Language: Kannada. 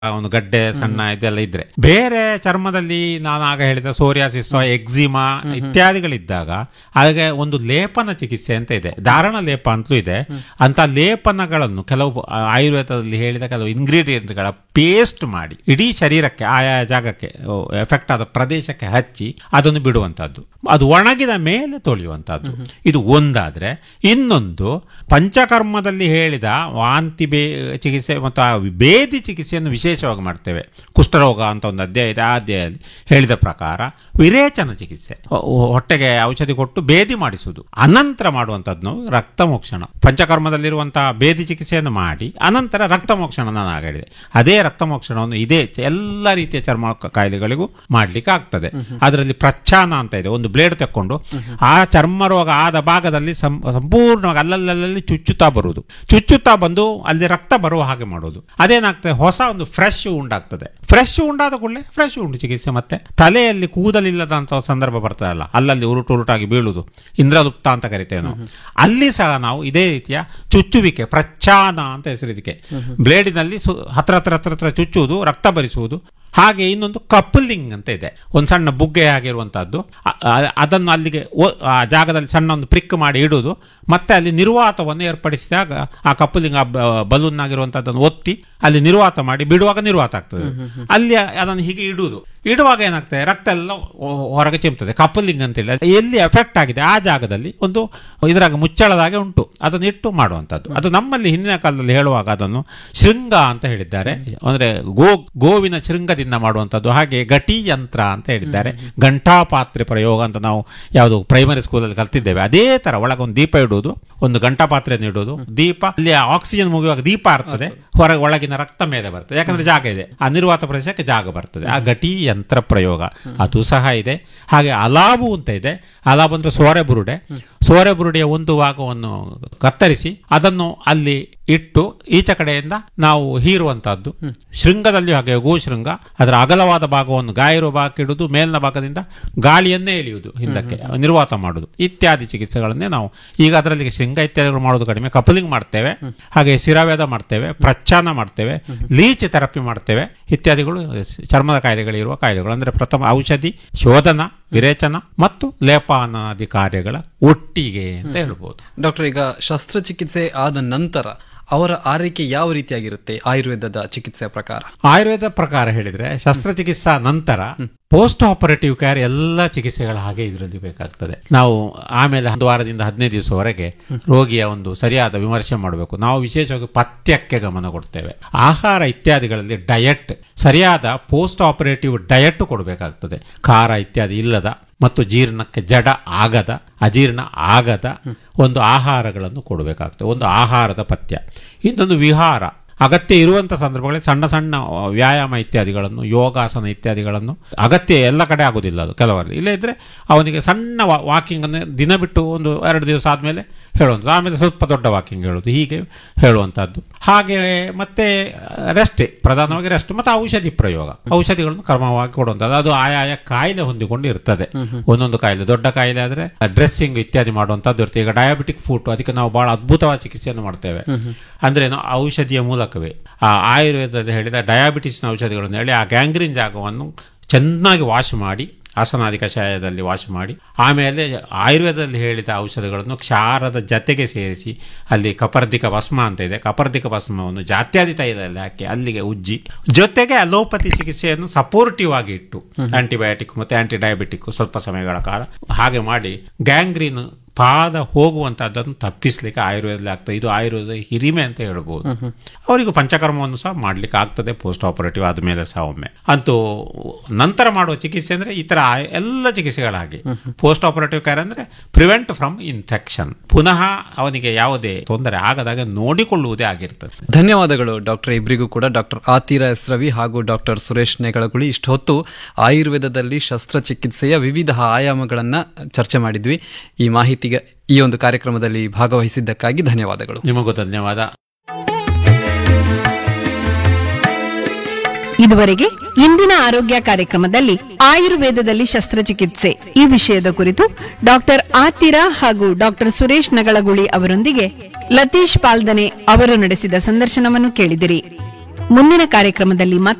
ಆ ಒಂದು ಗಡ್ಡೆ ಸಣ್ಣ ಇದೆಲ್ಲ ಇದ್ರೆ ಬೇರೆ ಚರ್ಮದಲ್ಲಿ ನಾನು ಆಗ ಹೇಳಿದ ಸೋರಿಯಾಸಿಸ್ ಎಕ್ಸಿಮಾ ಇತ್ಯಾದಿಗಳಿದ್ದಾಗ ಹಾಗೆ ಒಂದು ಲೇಪನ ಚಿಕಿತ್ಸೆ ಅಂತ ಇದೆ ಧಾರಣ ಲೇಪ ಅಂತಲೂ ಇದೆ ಅಂತ ಲೇಪನಗಳನ್ನು ಕೆಲವು ಆ, ಆಯುರ್ವೇದದಲ್ಲಿ ಹೇಳಿದ ಕೆಲವು ಇಂಗ್ರೀಡಿಯೆಂಟ್ಗಳ ಪೇಸ್ಟ್ ಮಾಡಿ ಇಡೀ ಶರೀರಕ್ಕೆ ಆಯಾ ಜಾಗಕ್ಕೆ ಎಫೆಕ್ಟ್ ಆದ ಪ್ರದೇಶಕ್ಕೆ ಹಚ್ಚಿ ಅದನ್ನು ಬಿಡುವಂತದ್ದು ಅದು ಒಣಗಿದ ಮೇಲೆ ತೊಳೆಯುವಂತದ್ದು ಇದು ಒಂದಾದ್ರೆ ಇನ್ನೊಂದು ಪಂಚಕರ್ಮದಲ್ಲಿ ಹೇಳಿದ ವಾಂತಿ ಬೇ ಚಿಕಿತ್ಸೆ ಮತ್ತು ಆ ಬೇದಿ ಚಿಕಿತ್ಸೆಯನ್ನು ವಿಶೇಷವಾಗಿ ಮಾಡ್ತೇವೆ ಕುಷ್ಠರೋಗ ಅಂತ ಒಂದು ಅಧ್ಯಾಯ ಇದೆ ಆ ಅಧ್ಯಾಯದಲ್ಲಿ ಹೇಳಿದ ಪ್ರಕಾರ ವಿರೇಚನ ಚಿಕಿತ್ಸೆ ಹೊ- ಹೊಟ್ಟೆಗೆ ಔಷಧಿ ಕೊಟ್ಟು ಬೇದಿ ಮಾಡಿಸುವುದು ಅನಂತರ ಮಾಡುವಂಥದ್ದು ನಾವು ರಕ್ತ ಮೋಕ್ಷಣ ಪಂಚಕರ್ಮದಲ್ಲಿರುವಂತಹ ಬೇದಿ ಚಿಕಿತ್ಸೆಯನ್ನು ಮಾಡಿ ಅನಂತರ ರಕ್ತ ಮೋಕ್ಷಣ ನಾನು ಆಗ ಹೇಳಿದೆ ಅದೇ ರಕ್ತ ಮೋಕ್ಷಣವನ್ನು ಇದೇ ಚ- ಎಲ್ಲ ರೀತಿಯ ಚರ್ಮ ಕ- ಕಾಯಿಲೆಗಳಿಗೂ ಮಾಡ್ಲಿಕ್ಕೆ ಆಗ್ತದೆ ಅದರಲ್ಲಿ ಪ್ರಚ್ಛಾನ ಅಂತ ಇದೆ ಒಂದು ಬ್ಲೇಡ್ ತಕೊಂಡು ಆ ಚರ್ಮ ರೋಗ ಆದ ಭಾಗದಲ್ಲಿ ಸಂ- ಸಂಪೂರ್ಣವಾಗಿ ಅಲ್ಲಲ್ಲಲ್ಲಿ ಚುಚ್ಚುತ್ತಾ ಬರುವುದು ಚುಚ್ಚುತ್ತಾ ಬಂದು ಅಲ್ಲಿ ರಕ್ತ ಬರುವ ಹಾಗೆ ಮಾಡೋದು ಅದೇನಾಗ್ತದೆ ಹೊಸ ಒಂದು ಫ್ರೆಶ್ ಉಂಡಾಗ್ತದೆ ಫ್ರೆಶ್ ಉಂಡಾದ ಕೂಡಲೇ ಫ್ರೆಶ್ ಉಂಡು ಚಿಕಿತ್ಸೆ ಮತ್ತೆ ತಲೆಯಲ್ಲಿ ಕೂದಲಿಲ್ಲದಂತ ಸಂದರ್ಭ ಬರ್ತದಲ್ಲ ಅಲ್ಲಲ್ಲಿ ಉರುಟು ಉರುಟಾಗಿ ಬೀಳುವುದು ಇಂದ್ರಲುಪ್ತ ಅಂತ ಕರಿತೇವೆ ನಾವು ಅಲ್ಲಿ ಸಹ ನಾವು ಇದೇ ರೀತಿಯ ಚುಚ್ಚುವಿಕೆ ಪ್ರಚ್ಛಾನ ಅಂತ ಹೆಸರು ಇದಕ್ಕೆ ಬ್ಲೇಡಿನಲ್ಲಿ ಸು ಹತ್ರ ಹತ್ರ ಹತ್ರ ಹತ್ರ ಚುಚ್ಚುವುದು ರಕ್ತ ಭರಿಸುವುದು ಹಾಗೆ ಇನ್ನೊಂದು ಕಪ್ಪಲಿಂಗ್ ಅಂತ ಇದೆ ಒಂದು ಸಣ್ಣ ಬುಗ್ಗೆ ಆಗಿರುವಂತಹದ್ದು ಅ- ಅ- ಅದನ್ನು ಅಲ್ಲಿಗೆ ಒ- ಆ ಜಾಗದಲ್ಲಿ ಸಣ್ಣ ಒಂದು ಪ್ರಿಕ್ ಮಾಡಿ ಇಡುವುದು ಮತ್ತೆ ಅಲ್ಲಿ ನಿರ್ವಾತವನ್ನು ಏರ್ಪಡಿಸಿದಾಗ ಆ ಕಪ್ಪಲಿಂಗ್ ಆ ಬಲೂನ್ ಆಗಿರುವಂತಹದ್ದನ್ನು ಒತ್ತಿ ಅಲ್ಲಿ ನಿರ್ವಾತ ಮಾಡಿ ಬಿಡುವಾಗ ನಿರ್ವಾತ ಆಗ್ತದೆ ಅಲ್ಲಿ ಅದನ್ನು ಹೀಗೆ ಇಡುವುದು ಇಡುವಾಗ ಏನಾಗ್ತದೆ ರಕ್ತ ಎಲ್ಲ ಹೊ- ಹೊರಗೆ ಚಿಮ್ತದೆ ಕಪ್ಪಲಿಂಗ್ ಅಂತೇಳಿ ಅದು ಎಲ್ಲಿ ಎಫೆಕ್ಟ್ ಆಗಿದೆ ಆ ಜಾಗದಲ್ಲಿ ಒಂದು ಇದರಾಗ ಮುಚ್ಚಳದಾಗೆ ಉಂಟು ಅದನ್ನು ಇಟ್ಟು ಮಾಡುವಂಥದ್ದು ಅದು ನಮ್ಮಲ್ಲಿ ಹಿಂದಿನ ಕಾಲದಲ್ಲಿ ಹೇಳುವಾಗ ಅದನ್ನು ಶೃಂಗ ಅಂತ ಹೇಳಿದ್ದಾರೆ ಅಂದ್ರೆ ಗೋ ಗೋವಿನ ಶೃಂಗದಿಂದ ಮಾಡುವಂಥದ್ದು ಹಾಗೆ ಗಟಿ ಯಂತ್ರ ಅಂತ ಹೇಳಿದ್ದಾರೆ ಘಂಟಾಪಾತ್ರೆ ಪ್ರಯೋಗ ಅಂತ ನಾವು ಯಾವುದು ಪ್ರೈಮರಿ ಸ್ಕೂಲಲ್ಲಿ ಕಲ್ತಿದ್ದೇವೆ ಅದೇ ತರ ಒಳಗೊಂದು ದೀಪ ಇಡುವುದು ಒಂದು ಘಂಟಾಪಾತ್ರೆಯನ್ನು ಇಡುವುದು ದೀಪ ಅಲ್ಲಿ ಆಕ್ಸಿಜನ್ ಮುಗಿಯುವಾಗ ದೀಪ ಇರ್ತದೆ ಹೊರಗೆ ಒಳಗಿನ ರಕ್ತ ಮೇಲೆ ಬರ್ತದೆ ಯಾಕಂದ್ರೆ ಜಾಗ ಇದೆ ಆ ನಿರ್ವಾತ ಪ್ರದೇಶಕ್ಕೆ ಜಾಗ ಬರ್ತದೆ ಆ ಗಟಿ ಯಂತ್ರ ಪ್ರಯೋಗ ಅದು ಸಹ ಇದೆ ಹಾಗೆ ಅಲಾಬು ಅಂತ ಇದೆ ಅಲಾಬು ಅಂದ್ರೆ ಸೋರೆ ಬುರುಡೆ ಸೋರೆ ಬುರುಡೆಯ ಒಂದು ಭಾಗವನ್ನು ಕತ್ತರಿಸಿ ಅದನ್ನು ಅಲ್ಲಿ ಇಟ್ಟು ಈಚೆ ಕಡೆಯಿಂದ ನಾವು ಹೀರುವಂತಹದ್ದು ಶೃಂಗದಲ್ಲಿ ಹಾಗೆ ಗೋ ಶೃಂಗ ಅದರ ಅಗಲವಾದ ಭಾಗವನ್ನು ಗಾಯ ಇರುವ ಭಾಗಕ್ಕೆ ಇಡುವುದು ಮೇಲಿನ ಭಾಗದಿಂದ ಗಾಳಿಯನ್ನೇ ಎಳೆಯುವುದು ಹಿಂದಕ್ಕೆ ನಿರ್ವಾತ ಮಾಡುವುದು ಇತ್ಯಾದಿ ಚಿಕಿತ್ಸೆಗಳನ್ನೇ ನಾವು ಈಗ ಅದರಲ್ಲಿ ಶೃಂಗ ಇತ್ಯಾದಿಗಳು ಮಾಡೋದು ಕಡಿಮೆ ಕಪಲಿಂಗ್ ಮಾಡ್ತೇವೆ ಹಾಗೆ ಶಿರಾವೇದ ಮಾಡ್ತೇವೆ ಪ್ರಚ್ಛಾನ ಮಾಡ್ತೇವೆ ಲೀಚ್ ಥೆರಪಿ ಮಾಡ್ತೇವೆ ಇತ್ಯಾದಿಗಳು ಚರ್ಮದ ಕಾಯಿಲೆಗಳಿರುವ ಕಾಯಿಲೆಗಳು ಅಂದ್ರೆ ಪ್ರಥಮ ಔಷಧಿ ಶೋಧನ ವಿರೇಚನ ಮತ್ತು ಲೇಪಾನಾದಿ ಕಾರ್ಯಗಳ ಒಟ್ಟಿಗೆ ಅಂತ ಹೇಳ್ಬೋದು ಡಾಕ್ಟರ್ ಈಗ ಶಸ್ತ್ರಚಿಕಿತ್ಸೆ ಆದ ನಂತರ ಅವರ ಆರೈಕೆ ಯಾವ ರೀತಿಯಾಗಿರುತ್ತೆ ಆಯುರ್ವೇದದ ಚಿಕಿತ್ಸೆಯ ಪ್ರಕಾರ ಆಯುರ್ವೇದ ಪ್ರಕಾರ ಹೇಳಿದ್ರೆ ಶಸ್ತ್ರಚಿಕಿತ್ಸಾ ನಂತರ ಪೋಸ್ಟ್ ಆಪರೇಟಿವ್ ಕೇರ್ ಎಲ್ಲ ಚಿಕಿತ್ಸೆಗಳ ಹಾಗೆ ಇದರಲ್ಲಿ ಬೇಕಾಗ್ತದೆ ನಾವು ಆಮೇಲೆ ಒಂದು ವಾರದಿಂದ ಹದಿನೈದು ದಿವಸವರೆಗೆ ರೋಗಿಯ ಒಂದು ಸರಿಯಾದ ವಿಮರ್ಶೆ ಮಾಡಬೇಕು ನಾವು ವಿಶೇಷವಾಗಿ ಪಥ್ಯಕ್ಕೆ ಗಮನ ಕೊಡ್ತೇವೆ ಆಹಾರ ಇತ್ಯಾದಿಗಳಲ್ಲಿ ಡಯಟ್ ಸರಿಯಾದ ಪೋಸ್ಟ್ ಆಪರೇಟಿವ್ ಡಯಟ್ ಕೊಡಬೇಕಾಗ್ತದೆ ಖಾರ ಇತ್ಯಾದಿ ಇಲ್ಲದ ಮತ್ತು ಜೀರ್ಣಕ್ಕೆ ಜಡ ಆಗದ ಅಜೀರ್ಣ ಆಗದ ಒಂದು ಆಹಾರಗಳನ್ನು ಕೊಡಬೇಕಾಗ್ತದೆ ಒಂದು ಆಹಾರದ ಪಥ್ಯ ಇನ್ನೊಂದು ವಿಹಾರ ಅಗತ್ಯ ಇರುವಂಥ ಸಂದರ್ಭಗಳಲ್ಲಿ ಸಣ್ಣ ಸಣ್ಣ ವ್ಯಾಯಾಮ ಇತ್ಯಾದಿಗಳನ್ನು ಯೋಗಾಸನ ಇತ್ಯಾದಿಗಳನ್ನು ಅಗತ್ಯ ಎಲ್ಲ ಕಡೆ ಆಗೋದಿಲ್ಲ ಅದು ಕೆಲವರಲ್ಲಿ ಇಲ್ಲ ಇದ್ರೆ ಅವನಿಗೆ ಸಣ್ಣ ವಾಕಿಂಗ್ ಅನ್ನು ದಿನ ಬಿಟ್ಟು ಒಂದು ಎರಡು ದಿವಸ ಆದಮೇಲೆ ಹೇಳುವಂಥದ್ದು ಆಮೇಲೆ ಸ್ವಲ್ಪ ದೊಡ್ಡ ವಾಕಿಂಗ್ ಹೇಳೋದು ಹೀಗೆ ಹೇಳುವಂಥದ್ದು ಹಾಗೆ ಮತ್ತೆ ರೆಸ್ಟ್ ಪ್ರಧಾನವಾಗಿ ರೆಸ್ಟ್ ಮತ್ತು ಔಷಧಿ ಪ್ರಯೋಗ ಔಷಧಿಗಳನ್ನು ಕ್ರಮವಾಗಿ ಕೊಡುವಂಥದ್ದು ಅದು ಆಯಾಯ ಕಾಯಿಲೆ ಹೊಂದಿಕೊಂಡು ಇರ್ತದೆ ಒಂದೊಂದು ಕಾಯಿಲೆ ದೊಡ್ಡ ಕಾಯಿಲೆ ಆದ್ರೆ ಡ್ರೆಸ್ಸಿಂಗ್ ಇತ್ಯಾದಿ ಮಾಡುವಂಥದ್ದು ಇರ್ತದೆ ಈಗ ಡಯಾಬಿಟಿಕ್ ಫುಡ್ ಅದಕ್ಕೆ ನಾವು ಬಹಳ ಅದ್ಭುತವಾದ ಚಿಕಿತ್ಸೆಯನ್ನು ಮಾಡ್ತೇವೆ ಅಂದ್ರೆ ನಾವು ಔಷಧಿಯ ಮೂಲಕವೇ ಆ ಆಯುರ್ವೇದದಲ್ಲಿ ಹೇಳಿದ ಡಯಾಬಿಟಿಸ್ನ ಔಷಧಿಗಳನ್ನು ಹೇಳಿ ಆ ಗ್ಯಾಂಗ್ರೀನ್ ಜಾಗವನ್ನು ಚೆನ್ನಾಗಿ ವಾಶ್ ಮಾಡಿ ಆಸನಾದಿ ಕಷಾಯದಲ್ಲಿ ವಾಶ್ ಮಾಡಿ ಆಮೇಲೆ ಆಯುರ್ವೇದದಲ್ಲಿ ಹೇಳಿದ ಔಷಧಗಳನ್ನು ಕ್ಷಾರದ ಜತೆಗೆ ಸೇರಿಸಿ ಅಲ್ಲಿ ಕಪರ್ದಿಕ ಭಸ್ಮ ಅಂತ ಇದೆ ಕಪರ್ದಿಕ ಭಸ್ಮವನ್ನು ಜಾತ್ಯಾದಿ ತೈಲದಲ್ಲಿ ಹಾಕಿ ಅಲ್ಲಿಗೆ ಉಜ್ಜಿ ಜೊತೆಗೆ ಅಲೋಪತಿ ಚಿಕಿತ್ಸೆಯನ್ನು ಸಪೋರ್ಟಿವ್ ಆಗಿ ಇಟ್ಟು ಆಂಟಿಬಯೋಟಿಕ್ ಮತ್ತೆ ಆಂಟಿ ಡಯಾಬಿಟಿಕ್ ಸ್ವಲ್ಪ ಸಮಯಗಳ ಕಾಲ ಹಾಗೆ ಮಾಡಿ ಗ್ಯಾಂಗ್ರೀನ್ ಪಾದ ಹೋಗುವಂತಹದ್ದನ್ನು ತಪ್ಪಿಸ್ಲಿಕ್ಕೆ ಆಯುರ್ವೇದದಲ್ಲಿ ಆಗ್ತದೆ ಇದು ಆಯುರ್ವೇದ ಹಿರಿಮೆ ಅಂತ ಹೇಳ್ಬೋದು ಅವರಿಗೂ ಪಂಚಕರ್ಮವನ್ನು ಸಹ ಮಾಡ್ಲಿಕ್ಕೆ ಆಗ್ತದೆ ಪೋಸ್ಟ್ ಆಪರೇಟಿವ್ ಆದಮೇಲೆ ಸಹ ಒಮ್ಮೆ ಅಂತೂ ನಂತರ ಮಾಡುವ ಚಿಕಿತ್ಸೆ ಅಂದ್ರೆ ಈ ತರ ಆ- ಎಲ್ಲ ಚಿಕಿತ್ಸೆಗಳ ಹಾಗೆ ಪೋಸ್ಟ್ ಆಪರೇಟಿವ್ ಕೇರ್ ಅಂದ್ರೆ ಪ್ರಿವೆಂಟ್ ಫ್ರಮ್ ಇನ್ಫೆಕ್ಷನ್ ಪುನಃ ಅವನಿಗೆ ಯಾವುದೇ ತೊಂದರೆ ಆಗದಾಗ ನೋಡಿಕೊಳ್ಳುವುದೇ ಆಗಿರ್ತದೆ ಧನ್ಯವಾದಗಳು ಡಾಕ್ಟರ್ ಇಬ್ಬರಿಗೂ ಕೂಡ ಡಾಕ್ಟರ್ ಆತಿರ ಎಸ್ ರವಿ ಹಾಗೂ ಡಾಕ್ಟರ್ ಸುರೇಶ್ ನೇಗಳಗುಳಿ ಇಷ್ಟು ಹೊತ್ತು ಆಯುರ್ವೇದದಲ್ಲಿ ಶಸ್ತ್ರಚಿಕಿತ್ಸೆಯ ವಿವಿಧ ಆಯಾಮಗಳನ್ನ ಚರ್ಚೆ ಮಾಡಿದ್ವಿ ಈ ಮಾಹಿತಿಗೆ ಈ ಒಂದು ಕಾರ್ಯಕ್ರಮದಲ್ಲಿ ಭಾಗವಹಿಸಿದ್ದಕ್ಕಾಗಿ ಧನ್ಯವಾದಗಳು ನಿಮಗೂ ಧನ್ಯವಾದ ಇದುವರೆಗೆ ಇಂದಿನ ಆರೋಗ್ಯ ಕಾರ್ಯಕ್ರಮದಲ್ಲಿ ಆಯುರ್ವೇದದಲ್ಲಿ ಶಸ್ತ್ರಚಿಕಿತ್ಸೆ ಈ ವಿಷಯದ ಕುರಿತು ಡಾಕ್ಟರ್ ಆತಿರ ಹಾಗೂ ಡಾಕ್ಟರ್ ಸುರೇಶ್ ನಗಳಗುಳಿ ಅವರೊಂದಿಗೆ ಲತೀಶ್ ಪಾಲ್ದನೆ ಅವರು ನಡೆಸಿದ ಸಂದರ್ಶನವನ್ನು ಕೇಳಿದಿರಿ ಮುಂದಿನ ಕಾರ್ಯಕ್ರಮದಲ್ಲಿ ಮತ್ತೆ